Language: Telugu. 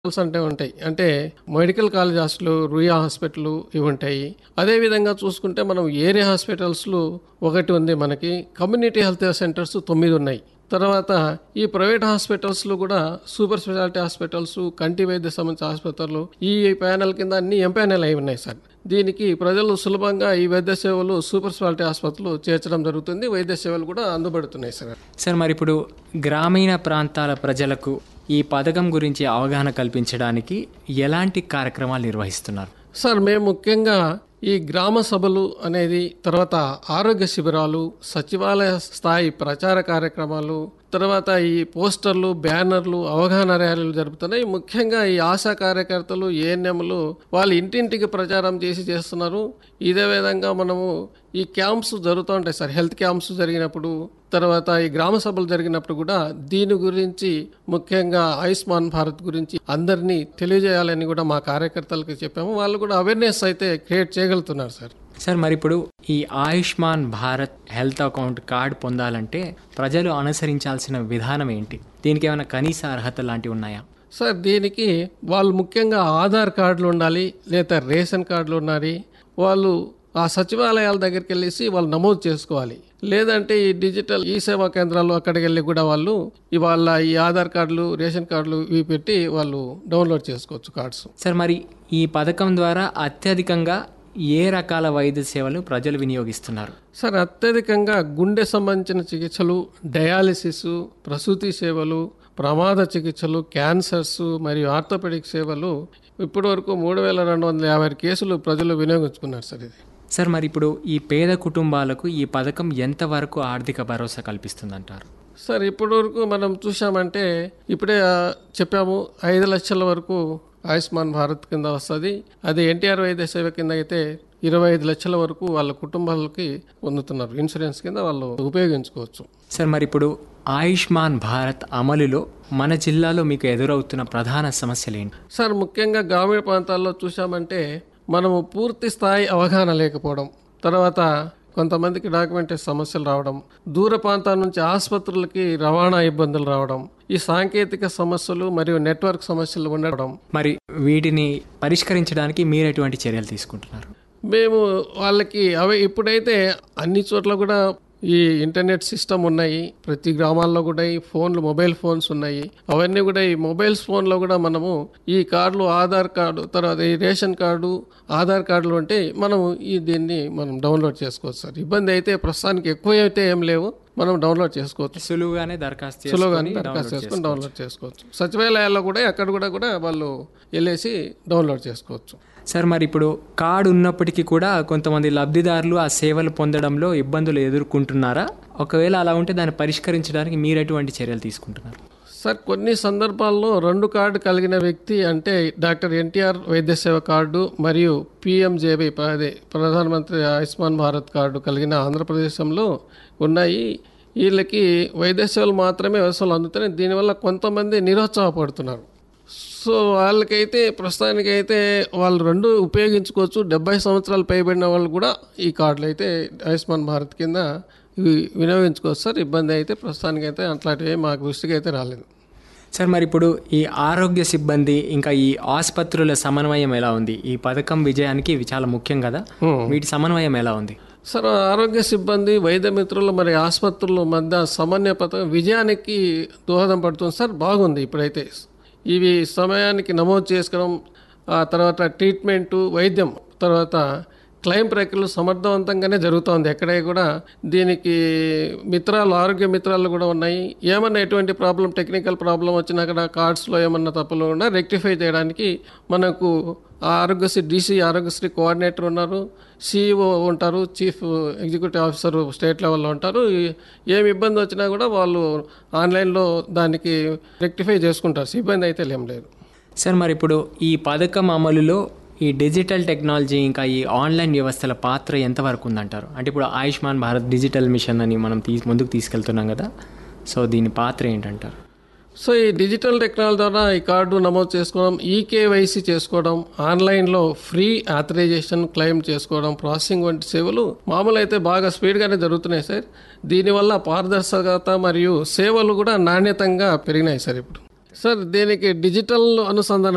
హాస్పిటల్స్ అంటే ఉంటాయి అంటే medical college hospital Ruia hospital ఇవి ఉంటాయి అదే విధంగా చూసుకుంటే మనం ఏరియా హాస్పిటల్స్లో ఒకటి ఉంది మనకి కమ్యూనిటీ హెల్త్ సెంటర్స్ తొమ్మిది ఉన్నాయి తర్వాత ఈ ప్రైవేట్ హాస్పిటల్స్లో కూడా సూపర్ స్పెషాలిటీ హాస్పిటల్స్ కంటి వైద్య సంబంధించిన ఆసుపత్రులు ఈ ప్యానెల్ కింద అన్ని ఎంపానెల్ అయి ఉన్నాయి సార్ దీనికి ప్రజలు సులభంగా ఈ వైద్య సేవలు సూపర్ స్పెషాలిటీ ఆసుపత్రులు చేర్చడం జరుగుతుంది వైద్య సేవలు కూడా అందుబడుతున్నాయి సార్ సార్ మరి ఇప్పుడు గ్రామీణ ప్రాంతాల ప్రజలకు ఈ పథకం గురించి అవగాహన కల్పించడానికి ఎలాంటి కార్యక్రమాలు నిర్వహిస్తున్నారు సార్ మేము ముఖ్యంగా ఈ గ్రామ సభలు అనేది తర్వాత ఆరోగ్య శిబిరాలు సచివాలయ స్థాయి ప్రచార కార్యక్రమాలు తర్వాత ఈ పోస్టర్లు బ్యానర్లు అవగాహన ర్యాలీలు జరుపుతున్నాయి ముఖ్యంగా ఈ ఆశా కార్యకర్తలు ఏఎన్ఎంలు వాళ్ళు ఇంటింటికి ప్రచారం చేసి చేస్తున్నారు ఇదే విధంగా మనము ఈ క్యాంప్స్ జరుగుతూ ఉంటాయి సార్ హెల్త్ క్యాంప్స్ జరిగినప్పుడు తర్వాత ఈ గ్రామ సభలు జరిగినప్పుడు కూడా దీని గురించి ముఖ్యంగా ఆయుష్మాన్ భారత్ గురించి అందరినీ తెలియజేయాలని కూడా మా కార్యకర్తలకు చెప్పాము వాళ్ళు కూడా అవేర్నెస్ అయితే క్రియేట్ చేయగలుగుతున్నారు సార్ సార్ మరి ఇప్పుడు ఈ Ayushman Bharat health account card పొందాలంటే ప్రజలు అనుసరించాల్సిన విధానం ఏంటి దీనికి ఏమైనా కనీస అర్హత లాంటివి ఉన్నాయా సార్ దీనికి వాళ్ళు ముఖ్యంగా ఆధార్ కార్డులు ఉండాలి లేదా రేషన్ కార్డులు ఉండాలి వాళ్ళు ఆ సచివాలయాల దగ్గరికి వెళ్ళేసి వాళ్ళు నమోదు చేసుకోవాలి లేదంటే ఈ డిజిటల్ ఈ సేవా కేంద్రాలు అక్కడికి వెళ్ళి కూడా వాళ్ళు ఇవాళ ఈ ఆధార్ కార్డులు రేషన్ కార్డులు ఇవి పెట్టి వాళ్ళు డౌన్లోడ్ చేసుకోవచ్చు కార్డ్స్ సార్ మరి ఈ పథకం ద్వారా అత్యధికంగా ఏ రకాల వైద్య సేవలు ప్రజలు వినియోగిస్తున్నారు సార్ అత్యధికంగా గుండె సంబంధించిన చికిత్సలు డయాలిసిస్ ప్రసూతి సేవలు ప్రమాద చికిత్సలు క్యాన్సర్స్ మరియు ఆర్థోపెడిక్ సేవలు ఇప్పటి వరకు మూడు వేల రెండు వందల యాభై కేసులు ప్రజలు వినియోగించుకున్నారు సార్ ఇది సార్ మరి ఇప్పుడు ఈ పేద కుటుంబాలకు ఈ పథకం ఎంతవరకు ఆర్థిక భరోసా కల్పిస్తుందంటారు సార్ ఇప్పటి వరకు మనం చూసామంటే ఇప్పుడే ఆ, చెప్పాము ఐదు లక్షల వరకు ఆయుష్మాన్ భారత్ కింద వస్తుంది అది ఎన్టీఆర్ వైద్య సేవ కింద అయితే ఇరవై ఐదు లక్షల వరకు వాళ్ళ కుటుంబాలకి పొందుతున్నారు ఇన్సూరెన్స్ కింద వాళ్ళు ఉపయోగించుకోవచ్చు సార్ మరి ఇప్పుడు ఆయుష్మాన్ భారత్ అమలులో మన జిల్లాలో మీకు ఎదురవుతున్న ప్రధాన సమస్యలు ఏంటి సార్ ముఖ్యంగా గ్రామీణ ప్రాంతాల్లో చూసామంటే మనము పూర్తి స్థాయి అవగాహన లేకపోవడం తర్వాత కొంతమందికి డాక్యుమెంటరీ సమస్యలు రావడం దూర ప్రాంతాల నుంచి ఆసుపత్రులకి రవాణా ఇబ్బందులు రావడం ఈ సాంకేతిక సమస్యలు మరియు నెట్వర్క్ సమస్యలు ఉండడం మరి వీటిని పరిష్కరించడానికి మీరు ఎటువంటి చర్యలు తీసుకుంటున్నారు మేము వాళ్ళకి అవి ఇప్పుడైతే అన్ని చోట్ల కూడా ఈ ఇంటర్నెట్ సిస్టమ్ ఉన్నాయి ప్రతి గ్రామాల్లో కూడా ఈ ఫోన్లు మొబైల్ ఫోన్స్ ఉన్నాయి అవన్నీ కూడా ఈ మొబైల్స్ ఫోన్లో కూడా మనము ఈ కార్డులు ఆధార్ కార్డు తర్వాత ఈ రేషన్ కార్డు ఆధార్ కార్డులు ఉంటే మనము ఈ దీన్ని మనం డౌన్లోడ్ చేసుకోవచ్చు సార్ ఇబ్బంది అయితే ప్రస్తుతానికి ఎక్కువ అయితే ఏం లేవు మనం డౌన్లోడ్ చేసుకోవచ్చు సులువుగానే దరఖాస్తు సులువుగానే చేసుకొని దరఖాస్తు చేసుకొని డౌన్లోడ్ చేసుకోవచ్చు సచివాలయాల్లో కూడా అక్కడ కూడా కూడా వాళ్ళు వెళ్ళేసి డౌన్లోడ్ చేసుకోవచ్చు సార్ మరి ఇప్పుడు కార్డు ఉన్నప్పటికీ కూడా కొంతమంది లబ్ధిదారులు ఆ సేవలు పొందడంలో ఇబ్బందులు ఎదుర్కొంటున్నారా ఒకవేళ అలా ఉంటే దాన్ని పరిష్కరించడానికి మీరు ఎటువంటి చర్యలు తీసుకుంటున్నారు సార్ కొన్ని సందర్భాల్లో రెండు కార్డు కలిగిన వ్యక్తి అంటే డాక్టర్ ఎన్టీఆర్ వైద్య సేవ కార్డు మరియు పిఎంజేబీ అదే ప్రధానమంత్రి ఆయుష్మాన్ భారత్ కార్డు కలిగిన ఆంధ్రప్రదేశంలో ఉన్నాయి వీళ్ళకి వైద్య సేవలు మాత్రమే వ్యవస్థలు అందుతున్నాయి దీనివల్ల కొంతమంది నిరుత్సాహపడుతున్నారు సో వాళ్ళకైతే ప్రస్తుతానికైతే వాళ్ళు రెండు ఉపయోగించుకోవచ్చు డెబ్బై సంవత్సరాలు పైబడిన వాళ్ళు కూడా ఈ కార్డులు అయితే ఆయుష్మాన్ భారత్ కింద ఇవి వినియోగించుకోవచ్చు సార్ ఇబ్బంది అయితే ప్రస్తుతానికైతే అట్లాంటివి మాకు దృష్టికి అయితే రాలేదు సార్ మరి ఇప్పుడు ఈ ఆరోగ్య సిబ్బంది ఇంకా ఈ ఆసుపత్రుల సమన్వయం ఎలా ఉంది ఈ పథకం విజయానికి ఇవి చాలా ముఖ్యం కదా వీటి సమన్వయం ఎలా ఉంది సార్ ఆరోగ్య సిబ్బంది వైద్య మిత్రులు మరి ఆసుపత్రుల మధ్య సమన్వయ పథకం విజయానికి దోహదం పడుతుంది సార్ బాగుంది ఇప్పుడైతే ఇవి సమయానికి నమోదు చేసుకోవడం ఆ తర్వాత ట్రీట్మెంటు వైద్యం తర్వాత క్లెయిమ్ ప్రక్రియలు సమర్థవంతంగానే జరుగుతోంది ఎక్కడే కూడా దీనికి మిత్రాలు ఆరోగ్య మిత్రాలు కూడా ఉన్నాయి ఏమన్నా ఎటువంటి ప్రాబ్లం టెక్నికల్ ప్రాబ్లం వచ్చినా కూడా కార్డ్స్లో ఏమన్నా తప్పులు ఉన్నా రెక్టిఫై చేయడానికి మనకు ఆరోగ్యశ్రీ డీసీ ఆరోగ్యశ్రీ కోఆర్డినేటర్ ఉన్నారు సిఇఓ ఉంటారు చీఫ్ ఎగ్జిక్యూటివ్ ఆఫీసర్ స్టేట్ లెవెల్లో ఉంటారు ఈ- ఏమి ఇబ్బంది వచ్చినా కూడా వాళ్ళు ఆన్లైన్లో దానికి రెక్టిఫై చేసుకుంటారు ఇబ్బంది అయితే ఏం లేదు సార్ మరి ఇప్పుడు ఈ పథకం అమలులో ఈ డిజిటల్ టెక్నాలజీ ఇంకా ఈ ఆన్లైన్ వ్యవస్థల పాత్ర ఎంతవరకు ఉందంటారు అంటే ఇప్పుడు ఆయుష్మాన్ భారత్ డిజిటల్ మిషన్ అని మనం తీ ముందుకు తీసుకెళ్తున్నాం కదా సో దీని పాత్ర ఏంటంటారు సో ఈ డిజిటల్ టెక్నాలజీ ద్వారా ఈ కార్డు నమోదు చేసుకోవడం ఈకేవైసీ చేసుకోవడం ఆన్లైన్లో ఫ్రీ ఆథరైజేషన్ క్లెయిమ్ చేసుకోవడం ప్రాసెసింగ్ వంటి సేవలు మామూలు అయితే బాగా స్పీడ్గానే జరుగుతున్నాయి సార్ దీనివల్ల పారదర్శకత మరియు సేవలు కూడా నాణ్యతంగా పెరిగినాయి సార్ ఇప్పుడు సార్ దీనికి డిజిటల్ అనుసంధానం